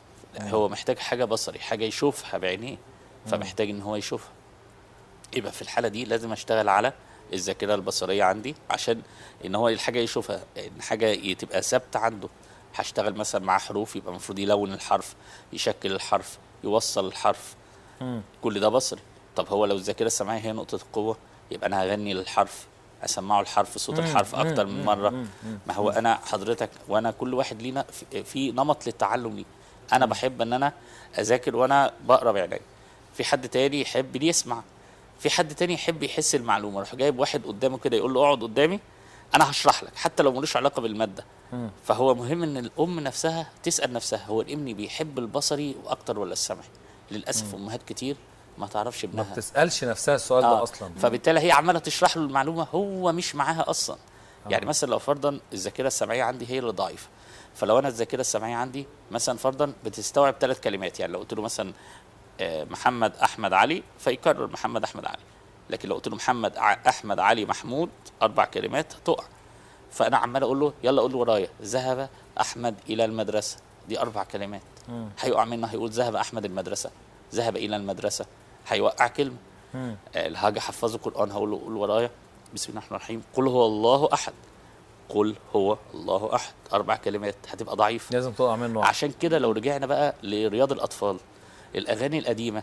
هو محتاج حاجه بصري حاجه يشوفها بعينيه فمحتاج ان هو يشوفها يبقى في الحاله دي لازم اشتغل على الذاكره البصريه عندي عشان ان هو الحاجه يشوفها ان حاجه تبقى ثابته عنده هشتغل مثلا مع حروف يبقى المفروض يلون الحرف يشكل الحرف يوصل الحرف كل ده بصري طب هو لو الذاكره السمعيه هي نقطه القوه يبقى انا هغني للحرف اسمعه الحرف صوت الحرف اكتر من مره ما هو انا حضرتك وانا كل واحد لينا في- في نمط للتعلم ليه انا بحب ان انا اذاكر وانا بقرا بعيني في حد تاني يحب ليه يسمع في حد تاني يحب يحس المعلومه راح جايب واحد قدامه كده يقول له اقعد قدامي انا هشرح لك حتى لو ملوش علاقه بالماده فهو مهم ان الام نفسها تسال نفسها هو الابن بيحب البصري اكتر ولا السمعي للاسف امهات كتير ما تعرفش ما ابنها بتسالش نفسها السؤال ده آه، اصلا فبالتالي هي عماله تشرح له المعلومه هو مش معاها اصلا يعني مثلا لو فرضا الذاكره السمعيه عندي هي اللي ضعيفه فلو انا الذاكره السمعيه عندي مثلا فرضا بتستوعب ثلاث كلمات يعني لو قلت له مثلا آه، محمد احمد علي فيكرر محمد احمد علي لكن لو قلت له محمد ع- احمد علي محمود اربع كلمات هتقع فانا عمال اقول له يلا قول له ورايا ذهب احمد الى المدرسه دي اربع كلمات هيقع منه هيقول ذهب احمد المدرسه ذهب الى المدرسه هيوقع كلمه آه، اللي هاجي احفظه قران هقول له قول ورايا بسم الله الرحمن الرحيم قل هو الله احد قل هو الله احد اربع كلمات هتبقى ضعيف لازم تقع منه واحد. عشان كده لو رجعنا بقى لرياض الاطفال الاغاني القديمه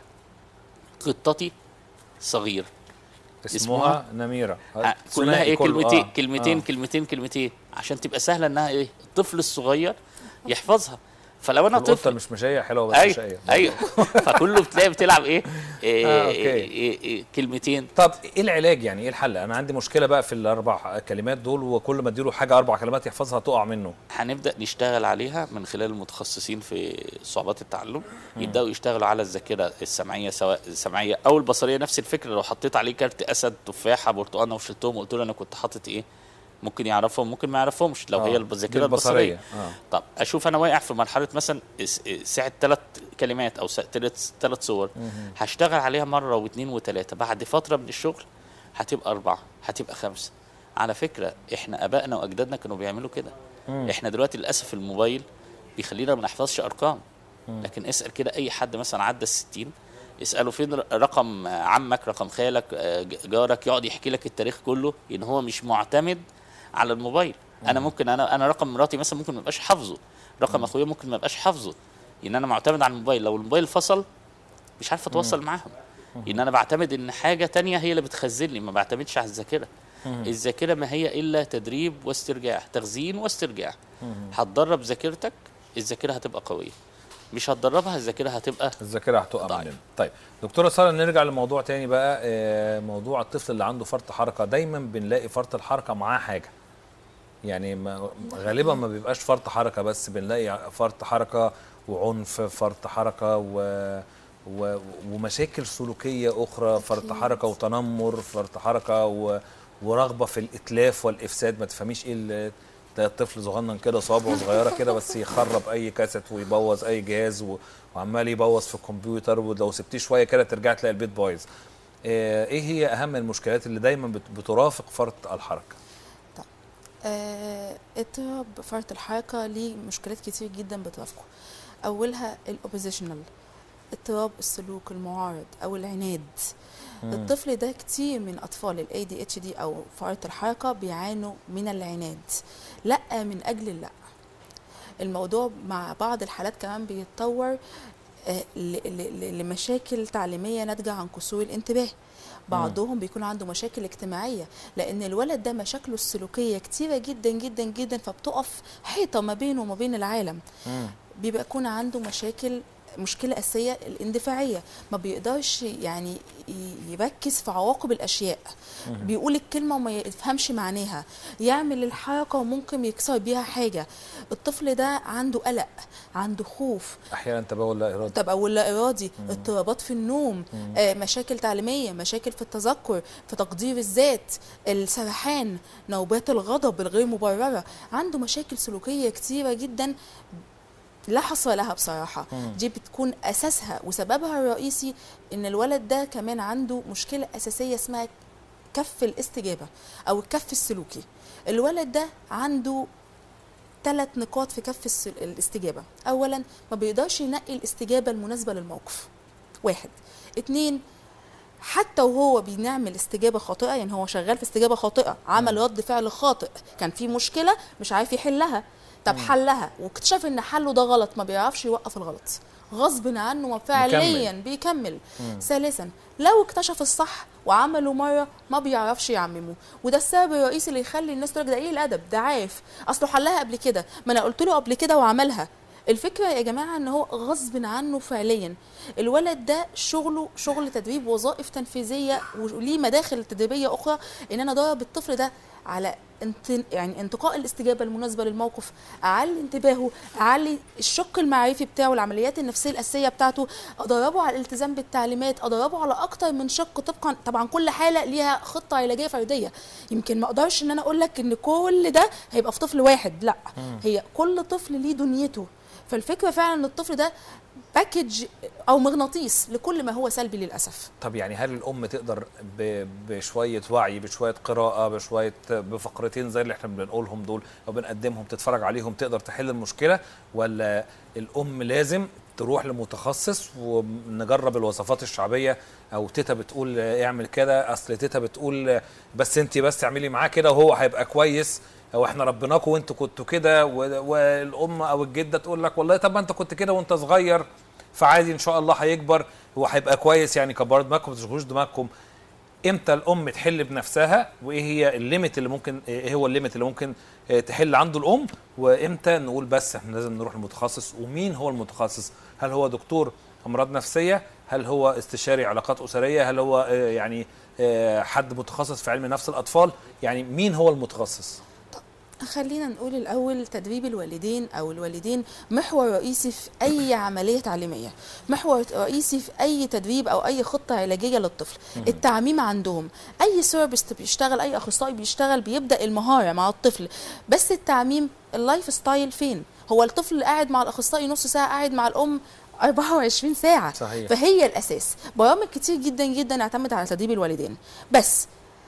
قطتي صغير اسمها نميره ع- كلها ثنائي ايه كله. كلمتين آه، كلمتين آه. كلمتين كلمتين عشان تبقى سهله انها ايه الطفل الصغير يحفظها فلو انا القطه طفل مش مشيه حلوه بس ايوه شقيه ايوه فكله بتلاقي بتلعب ايه, إيه, آه، أوكي. إيه, إيه كلمتين طب ايه العلاج يعني ايه الحل انا عندي مشكله بقى في الاربع كلمات دول وكل ما اديله حاجه اربع كلمات يحفظها تقع منه هنبدا نشتغل عليها من خلال المتخصصين في صعوبات التعلم يبداوا يشتغلوا على الذاكره السمعيه سواء السمعيه او البصريه نفس الفكره لو حطيت عليه كارت اسد تفاحه برتقانه وشلتهم وقلت له انا كنت حاطط ايه ممكن يعرفهم ممكن ما يعرفهمش لو آه، هي دي الذاكره البصرية. البصريه آه. طب اشوف انا واقع في مرحله مثلا اس- ساعه ثلاث كلمات او ثلاث ثلاث صور هشتغل عليها مره واثنين وثلاثه بعد فتره من الشغل هتبقى اربعه هتبقى خمسه على فكره احنا ابائنا واجدادنا كانوا بيعملوا كده احنا دلوقتي للاسف الموبايل بيخلينا ما نحفظش ارقام لكن اسال كده اي حد مثلا عدى الستين اساله فين رقم عمك رقم خالك آه، ج- جارك يقعد يحكي لك التاريخ كله ان هو مش معتمد على الموبايل انا ممكن انا انا رقم مراتي مثلا ممكن ما ابقاش حافظه رقم اخويا ممكن ما ابقاش حافظه ان انا معتمد على الموبايل لو الموبايل فصل مش عارف اتواصل معاهم ان انا بعتمد ان حاجه تانية هي اللي بتخزن لي ما بعتمدش على الذاكره الذاكره ما هي الا تدريب واسترجاع تخزين واسترجاع هتدرب ذاكرتك الذاكره هتبقى قويه مش هتدربها الذاكره هتبقى الذاكره هتقع ضعيف. مننا طيب دكتوره ساره نرجع لموضوع تاني بقى آه، موضوع الطفل اللي عنده فرط حركه دايما بنلاقي فرط الحركه معاه حاجه يعني ما غالبا ما بيبقاش فرط حركه بس بنلاقي فرط حركه وعنف فرط حركه و و ومشاكل سلوكيه اخرى فرط حركه وتنمر فرط حركه و ورغبه في الاتلاف والافساد ما تفهميش ايه اللي ده الطفل صغنن كده صوابعه صغيره كده بس يخرب اي كاسيت ويبوظ اي جهاز و... وعمال يبوظ في الكمبيوتر ولو سبتيه شويه كده ترجع تلاقي البيت بايظ آه، ايه هي اهم المشكلات اللي دايما بت- بترافق فرط الحركه آه، اضطراب فرط الحركة ليه مشكلات كتير جدا بترافقه أولها الأوبوزيشنال اضطراب السلوك المعارض أو العناد الطفل ده كتير من أطفال ال ADHD أو فرط الحركة بيعانوا من العناد لأ من أجل اللأ الموضوع مع بعض الحالات كمان بيتطور آه، ل- ل- ل- لمشاكل تعليمية ناتجة عن كسور الانتباه بعضهم بيكون عنده مشاكل اجتماعية لأن الولد ده مشاكله السلوكية كتيرة جدا جدا جدا فبتقف حيطة ما بينه وما بين العالم بيبقى يكون عنده مشاكل مشكلة أساسية الاندفاعية ما بيقدرش يعني ي- يركز في عواقب الأشياء بيقول الكلمة وما يفهمش معناها يعمل الحركة وممكن يكسر بيها حاجة الطفل ده عنده قلق عنده خوف احيانا تبول لا ارادي تبول لا ارادي اضطرابات في النوم آه مشاكل تعليميه مشاكل في التذكر في تقدير الذات السرحان نوبات الغضب الغير مبرره عنده مشاكل سلوكيه كتيره جدا لا حصر لها بصراحه دي بتكون اساسها وسببها الرئيسي ان الولد ده كمان عنده مشكله اساسيه اسمها كف الاستجابه او الكف السلوكي الولد ده عنده ثلاث نقاط في كف الس- الاستجابة أولا ما بيقدرش ينقي الاستجابة المناسبة للموقف واحد اتنين حتى وهو بنعمل استجابة خاطئة يعني هو شغال في استجابة خاطئة عمل رد فعل خاطئ كان في مشكلة مش عارف يحلها طب حلها واكتشف ان حله ده غلط ما بيعرفش يوقف الغلط غصب عنه فعليا بيكمل ثالثا لو اكتشف الصح وعمله مره ما بيعرفش يعممه وده السبب الرئيسي اللي يخلي الناس تقول لك ده ايه الادب ده عارف اصله حلها قبل كده ما انا قلت له قبل كده وعملها الفكره يا جماعه ان هو غصب عنه فعليا الولد ده شغله شغل تدريب وظائف تنفيذيه وليه مداخل تدريبيه اخرى ان انا ادرب الطفل ده على انت يعني انتقاء الاستجابه المناسبه للموقف اعلي انتباهه اعلي الشق المعرفي بتاعه العمليات النفسيه الاساسيه بتاعته ادربه على الالتزام بالتعليمات ادربه على اكتر من شق طبقا طبعا كل حاله ليها خطه علاجيه فرديه يمكن ما اقدرش ان انا اقول لك ان كل ده هيبقى في طفل واحد لا هي كل طفل ليه دنيته فالفكره فعلا ان الطفل ده باكج او مغناطيس لكل ما هو سلبي للاسف طب يعني هل الام تقدر ب- بشويه وعي بشويه قراءه بشويه بفقرتين زي اللي احنا بنقولهم دول او بنقدمهم تتفرج عليهم تقدر تحل المشكله ولا الام لازم تروح لمتخصص ونجرب الوصفات الشعبيه او تيتا بتقول اعمل كده اصل تيتا بتقول بس انت بس اعملي معاه كده وهو هيبقى كويس او احنا ربيناكم وانتوا كنتوا كده و- والام او الجده تقول لك والله طب ما انت كنت كده وانت صغير فعادي ان شاء الله هيكبر هو هيبقى كويس يعني كبروا دماغكم ما تشغلوش دماغكم امتى الام تحل بنفسها وايه هي الليميت اللي ممكن ايه هو الليميت اللي ممكن آه، تحل عنده الام وامتى نقول بس احنا لازم نروح للمتخصص ومين هو المتخصص هل هو دكتور امراض نفسيه هل هو استشاري علاقات اسريه هل هو آه، يعني آه، حد متخصص في علم نفس الاطفال يعني مين هو المتخصص خلينا نقول الأول تدريب الوالدين أو الوالدين محور رئيسي في أي عملية تعليمية محور رئيسي في أي تدريب أو أي خطة علاجية للطفل التعميم عندهم أي سيرفيس بيشتغل أي أخصائي بيشتغل بيبدأ المهارة مع الطفل بس التعميم اللايف ستايل فين هو الطفل قاعد مع الأخصائي نص ساعة قاعد مع الأم 24 ساعة صحيح. فهي الأساس برامج كتير جدا جدا اعتمد على تدريب الوالدين بس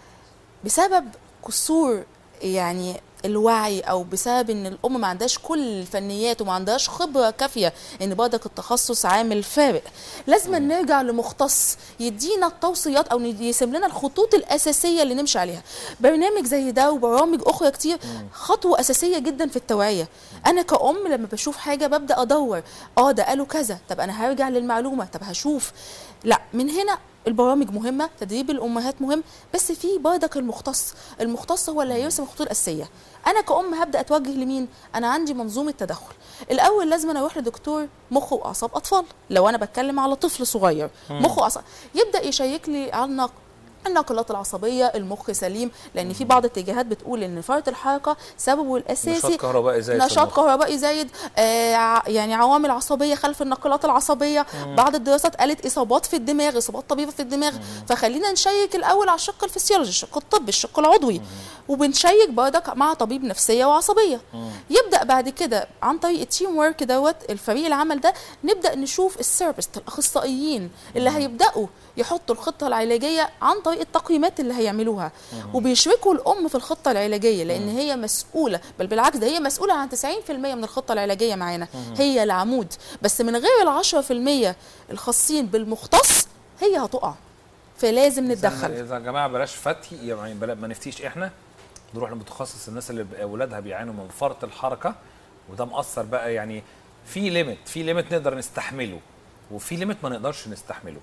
بسبب قصور يعني الوعي او بسبب ان الام ما عندهاش كل الفنيات وما عندهاش خبره كافيه ان برضك التخصص عامل فارق لازم نرجع لمختص يدينا التوصيات او يرسم لنا الخطوط الاساسيه اللي نمشي عليها برنامج زي ده وبرامج اخرى كتير خطوه اساسيه جدا في التوعيه انا كأم لما بشوف حاجه ببدا ادور اه ده قالوا كذا طب انا هرجع للمعلومه طب هشوف لا من هنا البرامج مهمه تدريب الامهات مهم بس في برضك المختص المختص هو اللي هيرسم الخطوط الاساسيه انا كأم هبدا اتوجه لمين انا عندي منظومه تدخل الاول لازم أنا اروح لدكتور مخ واعصاب اطفال لو انا بتكلم على طفل صغير مخ واعصاب يبدا يشيك لي على النقلات العصبيه المخ سليم لان في بعض الاتجاهات بتقول ان فرط الحركه سببه الاساسي نشاط كهربائي زايد في نشاط المخ. كهربائي زايد آه ع- يعني عوامل عصبيه خلف النقلات العصبيه بعض الدراسات قالت اصابات في الدماغ اصابات طبيبه في الدماغ فخلينا نشيك الاول على الشق الفسيولوجي الشق الطبي الشق العضوي وبنشيك برضك مع طبيب نفسيه وعصبيه يبدا بعد كده عن طريق التيم ورك دوت الفريق العمل ده نبدا نشوف السيرفيست الاخصائيين اللي هيبداوا يحطوا الخطه العلاجيه عن طريق التقييمات اللي هيعملوها وبيشركوا الام في الخطه العلاجيه لان هي مسؤوله بل بالعكس ده هي مسؤوله عن 90% من الخطه العلاجيه معانا هي العمود بس من غير ال 10% الخاصين بالمختص هي هتقع فلازم نتدخل اذا يا جماعه بلاش فتي يعني بلا ما نفتيش احنا نروح لمتخصص الناس اللي اولادها بيعانوا من فرط الحركه وده مأثر بقى يعني في ليميت في ليميت نقدر نستحمله وفي ليميت ما نقدرش نستحمله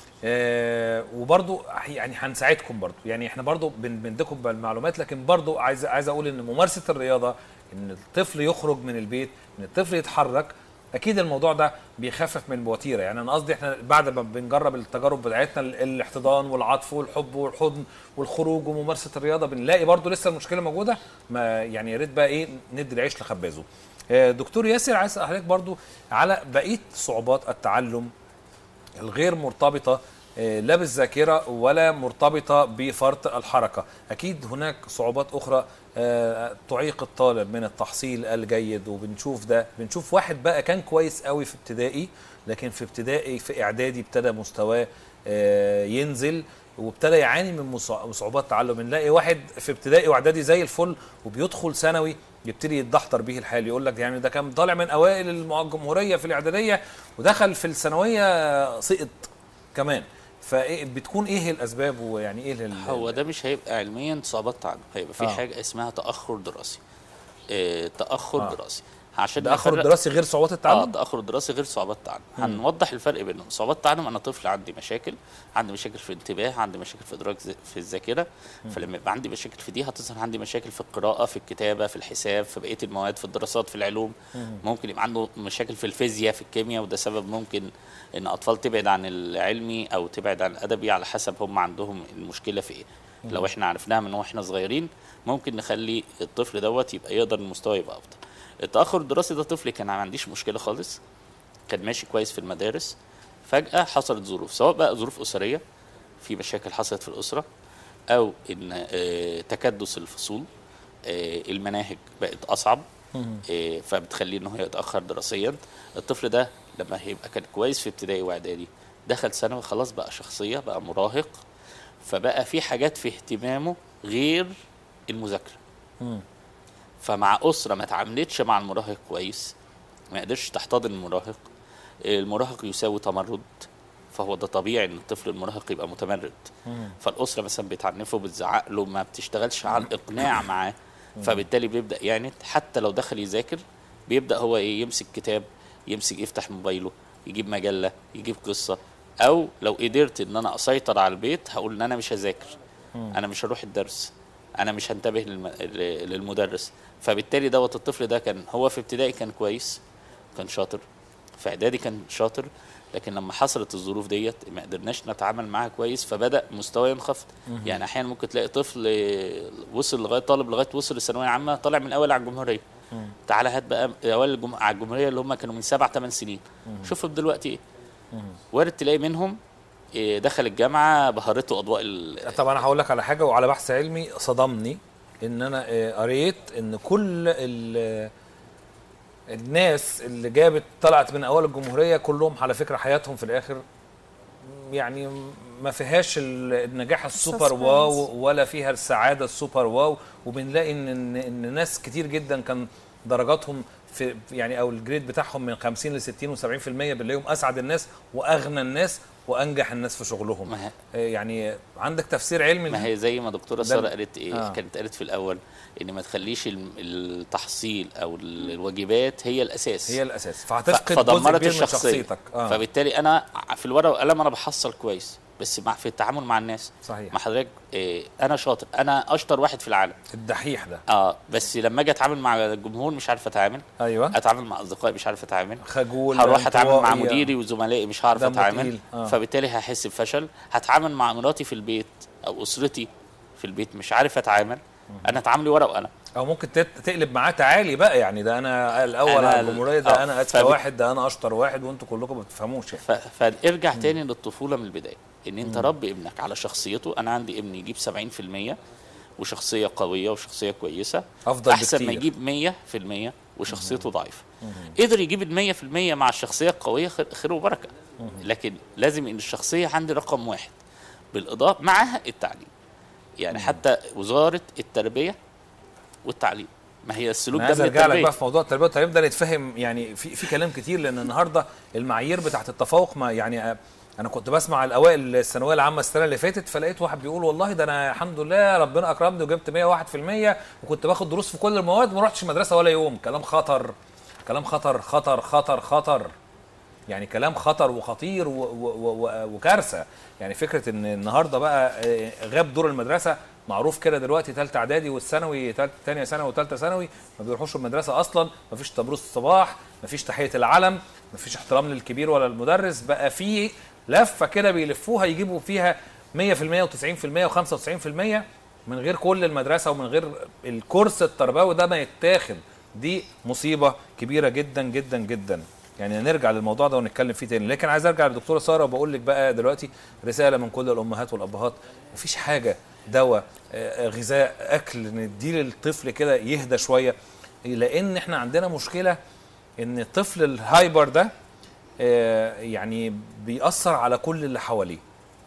آه وبرضو يعني هنساعدكم برضو يعني احنا برضو بن- بنديكم بالمعلومات لكن برضو عايز عايز اقول ان ممارسه الرياضه ان الطفل يخرج من البيت ان الطفل يتحرك اكيد الموضوع ده بيخفف من الوتيره يعني انا قصدي احنا بعد ما بنجرب التجارب بتاعتنا ال- الاحتضان والعطف والحب والحضن والخروج وممارسه الرياضه بنلاقي برضو لسه المشكله موجوده ما يعني يا ريت بقى ايه ندي العيش لخبازه آه، دكتور ياسر عايز اسال حضرتك برضو على بقيه صعوبات التعلم الغير مرتبطه آه، لا بالذاكره ولا مرتبطه بفرط الحركه اكيد هناك صعوبات اخرى آه، تعيق الطالب من التحصيل الجيد وبنشوف ده بنشوف واحد بقى كان كويس قوي في ابتدائي لكن في ابتدائي في اعدادي ابتدى مستواه آه، ينزل وابتدى يعاني من مصع- صعوبات تعلم بنلاقي واحد في ابتدائي واعدادي زي الفل وبيدخل ثانوي يبتدي يتدحضر به الحال يقول لك يعني ده كان طالع من اوائل المع- الجمهوريه في الاعداديه ودخل في الثانويه سقط كمان فبتكون ايه الاسباب ويعني ايه ال- هو ده مش هيبقى علميا صعوبات تعلم هيبقى في آه. حاجه اسمها تاخر دراسي آه تاخر آه. آه. دراسي عشان تاخر نفرق- الدراسي غير صعوبات اه التعلم التاخر الدراسي غير صعوبات التعلم هنوضح الفرق بينهم صعوبات التعلم انا طفل عندي مشاكل عندي مشاكل في الانتباه عندي مشاكل في ادراك ز- في الذاكره فلما يبقى عندي مشاكل في دي هتظهر عندي مشاكل في القراءه في الكتابه في الحساب في بقيه المواد في الدراسات في العلوم ممكن يبقى عنده مشاكل في الفيزياء في الكيمياء وده سبب ممكن ان اطفال تبعد عن العلمي او تبعد عن الادبي على حسب هم عندهم المشكله في ايه لو احنا عرفناها من واحنا صغيرين ممكن نخلي الطفل دوت يبقى يقدر المستوى يبقى افضل التاخر الدراسي ده طفل كان ما عنديش مشكله خالص كان ماشي كويس في المدارس فجاه حصلت ظروف سواء بقى ظروف اسريه في مشاكل حصلت في الاسره او ان آه، تكدس الفصول آه، المناهج بقت اصعب آه، فبتخليه انه يتاخر دراسيا الطفل ده لما هيبقى كان كويس في ابتدائي واعدادي دخل ثانوي خلاص بقى شخصيه بقى مراهق فبقى في حاجات في اهتمامه غير المذاكره فمع اسره ما تعاملتش مع المراهق كويس ما قدرش تحتضن المراهق المراهق يساوي تمرد فهو ده طبيعي ان الطفل المراهق يبقى متمرد فالاسره مثلا بتعنفه بتزعق له ما بتشتغلش على الاقناع معاه فبالتالي بيبدا يعند حتى لو دخل يذاكر بيبدا هو ايه يمسك كتاب يمسك يفتح موبايله يجيب مجله يجيب قصه او لو قدرت ان انا اسيطر على البيت هقول ان انا مش هذاكر انا مش هروح الدرس انا مش هنتبه للم... ل- للمدرس فبالتالي دوت الطفل ده كان هو في ابتدائي كان كويس كان شاطر في اعدادي كان شاطر لكن لما حصلت الظروف ديت ما قدرناش نتعامل معاها كويس فبدا مستواه ينخفض يعني احيانا ممكن تلاقي طفل آه، وصل لغايه طالب لغايه وصل للثانويه العامه طالع من الاول على الجمهوريه تعالى هات بقى اوائل الجم... على الجمهوريه اللي هم كانوا من سبع ثمان سنين شوفهم دلوقتي ايه وارد تلاقي منهم إيه، دخل الجامعه بهرته اضواء ال... طب انا هقول لك على حاجه وعلى بحث علمي صدمني ان انا آه، قريت ان كل ال- الناس اللي جابت طلعت من اول الجمهوريه كلهم على فكره حياتهم في الاخر يعني ما فيهاش ال- النجاح السوبر Suspense. واو ولا فيها السعاده السوبر واو وبنلاقي ان ان, إن ناس كتير جدا كان درجاتهم في يعني او الجريد بتاعهم من 50 ل 60 و70% بنلاقيهم اسعد الناس واغنى الناس وانجح الناس في شغلهم ما هي- آه، يعني عندك تفسير علمي ما هي زي ما دكتوره ده- ساره قالت ايه آه. آه. كانت قالت في الاول ان ما تخليش الم- التحصيل او ال- الواجبات هي الاساس هي الاساس ف- فهتفقد جزء فدمرت كبير من الشخصيه شخصيتك اه فبالتالي انا ع- في الورقه والقلم انا بحصل كويس بس مع في التعامل مع الناس صحيح مع حضرتك إيه انا شاطر انا اشطر واحد في العالم الدحيح ده اه بس لما اجي اتعامل مع الجمهور مش عارف اتعامل ايوه اتعامل مع اصدقائي مش عارف اتعامل خجول هروح اتعامل مع انطوائي. مديري وزملائي مش هعرف دمه اتعامل تقيل. آه. فبالتالي هحس بفشل هتعامل مع مراتي في البيت او اسرتي في البيت مش عارف اتعامل انا اتعاملي ورقه وقلم او ممكن تت- تقلب معاه تعالي بقى يعني ده انا الاول أنا على ال- الجمهوريه ده آه، انا اذكى فب- واحد ده انا اشطر واحد وانتوا كلكم ما بتفهموش يعني ف- فارجع تاني للطفوله من البدايه ان انت ربي ابنك على شخصيته انا عندي ابني يجيب 70% وشخصيه قويه وشخصيه كويسه افضل احسن بكتير ما يجيب 100% وشخصيته ضعيفه قدر يجيب ال 100% مع الشخصيه القويه خير خير وبركه لكن لازم ان الشخصيه عندي رقم واحد بالاضافه معها التعليم يعني حتى وزاره التربيه والتعليم ما هي السلوك انا ده عايز من ارجع لك التربيه بقى في موضوع التربيه والتعليم ده نتفهم يعني في في كلام كتير لان النهارده المعايير بتاعت التفوق ما يعني آه، انا كنت بسمع الاوائل الثانويه العامه السنه اللي فاتت فلقيت واحد بيقول والله ده انا الحمد لله ربنا اكرمني وجبت 101% وكنت باخد دروس في كل المواد ما رحتش المدرسه ولا يوم كلام خطر كلام خطر خطر خطر خطر يعني كلام خطر وخطير و- و- و- وكارثه يعني فكره ان النهارده بقى آه، غاب دور المدرسه معروف كده دلوقتي ثالثه اعدادي والثانوي تالت- تانية ثانوي وثالثه ثانوي ما بيروحوش المدرسه اصلا ما فيش تبروس الصباح ما فيش تحيه العلم ما فيش احترام للكبير ولا المدرس بقى في لفه كده بيلفوها يجيبوا فيها 100% و90% و95% من غير كل المدرسه ومن غير الكورس التربوي ده ما يتاخد دي مصيبه كبيره جدا جدا جدا يعني نرجع للموضوع ده ونتكلم فيه تاني لكن عايز ارجع للدكتوره ساره وبقول لك بقى دلوقتي رساله من كل الامهات والابهات مفيش حاجه دواء آه، غذاء اكل نديه للطفل كده يهدى شويه لان احنا عندنا مشكله ان الطفل الهايبر ده آه، يعني بيأثر على كل اللي حواليه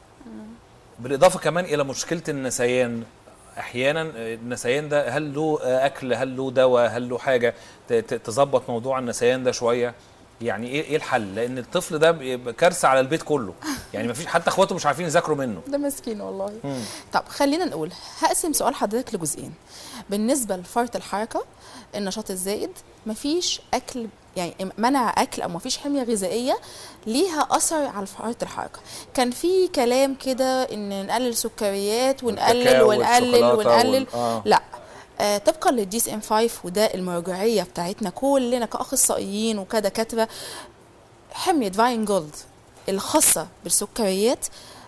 بالاضافه كمان الى مشكله النسيان احيانا آه، النسيان ده هل له آه، اكل هل له دواء هل له حاجه ت- ت- تظبط موضوع النسيان ده شويه يعني ايه ايه الحل لان الطفل ده بيبقى كارثه على البيت كله يعني ما فيش حتى اخواته مش عارفين يذاكروا منه ده مسكين والله طب خلينا نقول هقسم سؤال حضرتك لجزئين بالنسبه لفرط الحركه النشاط الزائد مفيش اكل يعني منع اكل او مفيش حميه غذائيه ليها اثر على فرط الحركه كان في كلام كده ان نقلل سكريات ونقلل والكاكاو ونقلل والشوكولاتة ونقلل وال- آه. لا آه طبقا للديس ام 5 وده المرجعيه بتاعتنا كلنا كاخصائيين وكدكاتره حمية فاين جولد الخاصة بالسكريات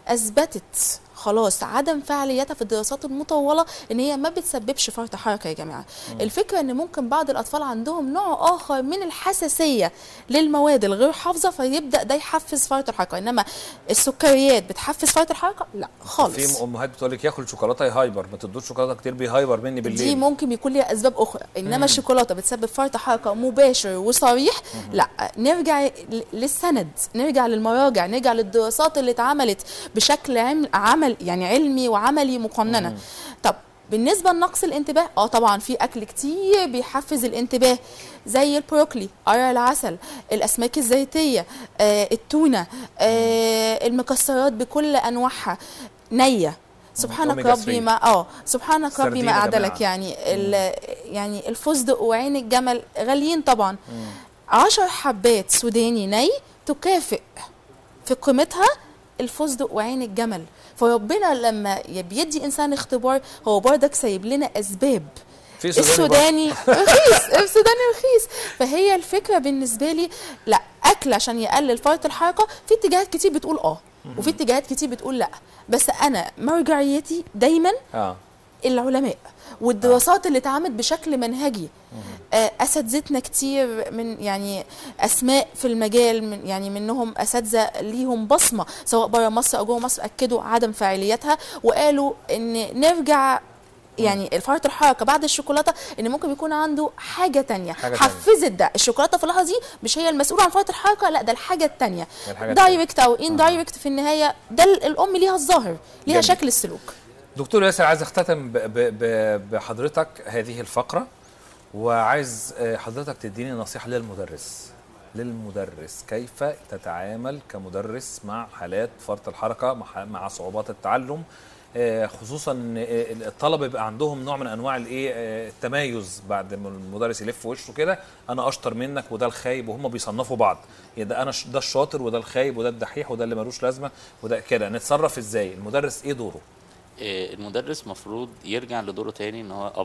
أثبتت خلاص عدم فعاليتها في الدراسات المطولة ان هي ما بتسببش فرط حركة يا جماعة الفكرة ان ممكن بعض الاطفال عندهم نوع اخر من الحساسية للمواد الغير حافظة فيبدأ ده يحفز فرط الحركة انما السكريات بتحفز فرط الحركة لا خالص في امهات بتقول لك ياكل شوكولاته يهايبر ما تدوش شوكولاته كتير بيهايبر مني دي بالليل ممكن يكون ليها اسباب اخرى انما الشوكولاته بتسبب فرط حركه مباشر وصريح لا نرجع ل- للسند نرجع للمراجع نرجع للدراسات اللي اتعملت بشكل عم- عمل يعني علمي وعملي مقننه طب بالنسبه لنقص الانتباه اه طبعا في اكل كتير بيحفز الانتباه زي البروكلي قرع العسل الاسماك الزيتيه آه التونه آه المكسرات بكل انواعها نيه سبحانك أوميجا ربي 3. ما اه سبحانك ربي سردين ما يا اعدلك جماعة. يعني ال يعني الفستق وعين الجمل غاليين طبعا عشر حبات سوداني ني تكافئ في قيمتها الفستق وعين الجمل فربنا لما بيدي انسان اختبار هو برضك سايب لنا اسباب في سوداني برضه. السوداني رخيص السوداني رخيص فهي الفكره بالنسبه لي لا اكل عشان يقلل فرط الحركه في اتجاهات كتير بتقول اه وفي اتجاهات كتير بتقول لا بس انا مرجعيتي دايما اه العلماء والدراسات اللي اتعملت بشكل منهجي آه، اساتذتنا كتير من يعني اسماء في المجال من يعني منهم اساتذه ليهم بصمه سواء بره مصر او جوه مصر اكدوا عدم فاعليتها وقالوا ان نرجع يعني فرط الحركه بعد الشوكولاته ان ممكن يكون عنده حاجه تانية حاجة تانية. حفزت ده الشوكولاته في اللحظه دي مش هي المسؤوله عن فرط الحركه لا ده الحاجه التانية الحاجة التانية. دايركت او ان دايركت في النهايه ده الام ليها الظاهر ليها جميل. شكل السلوك دكتور ياسر عايز اختتم ب- ب- ب- بحضرتك هذه الفقرة وعايز آه، حضرتك تديني نصيحة للمدرس للمدرس كيف تتعامل كمدرس مع حالات فرط الحركة مع- مع صعوبات التعلم آه، خصوصا ان آه، الطلبه بيبقى عندهم نوع من انواع الايه آه، التمايز بعد ما المدرس يلف وشه كده انا اشطر منك وده الخايب وهم بيصنفوا بعض يعني ده انا ش- ده الشاطر وده الخايب وده الدحيح وده اللي ملوش لازمه وده كده نتصرف ازاي المدرس ايه دوره آه، المدرس مفروض يرجع لدوره تاني ان هو اب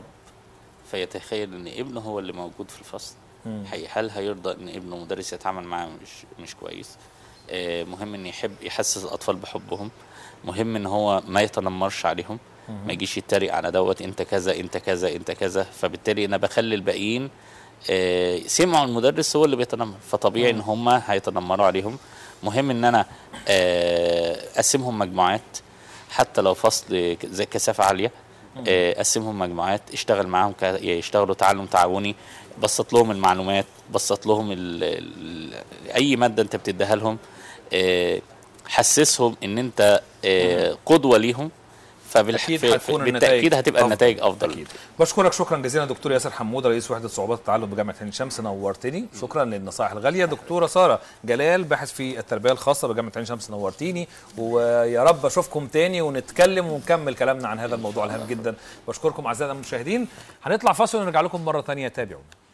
فيتخيل ان ابنه هو اللي موجود في الفصل هي- هل هيرضى ان ابنه مدرس يتعامل معاه مش مش كويس آه، مهم ان يحب يحسس الاطفال بحبهم مهم ان هو ما يتنمرش عليهم ما يجيش يتريق على دوت انت كذا انت كذا انت كذا فبالتالي انا بخلي الباقيين آه، سمعوا المدرس هو اللي بيتنمر فطبيعي ان هم هيتنمروا عليهم مهم ان انا آه، اقسمهم مجموعات حتى لو فصل ك- زي كثافه عاليه آه، قسمهم مجموعات اشتغل معاهم ك- يشتغلوا تعلم تعاوني بسط لهم المعلومات بسط لهم ال ال اي ماده انت بتديها لهم آه، حسسهم ان انت آه، قدوه ليهم فبالح... اكيد في- هتكون بالتاكيد هتبقى النتائج افضل أكيد. بشكرك شكرا جزيلا دكتور ياسر حموده رئيس وحده صعوبات التعلم بجامعه عين شمس نورتني شكرا للنصائح الغاليه دكتوره ساره جلال باحث في التربيه الخاصه بجامعه عين شمس نورتيني ويا رب اشوفكم تاني ونتكلم ونكمل كلامنا عن هذا الموضوع الهام جدا بشكركم اعزائنا المشاهدين هنطلع فاصل ونرجع لكم مره تانية تابعونا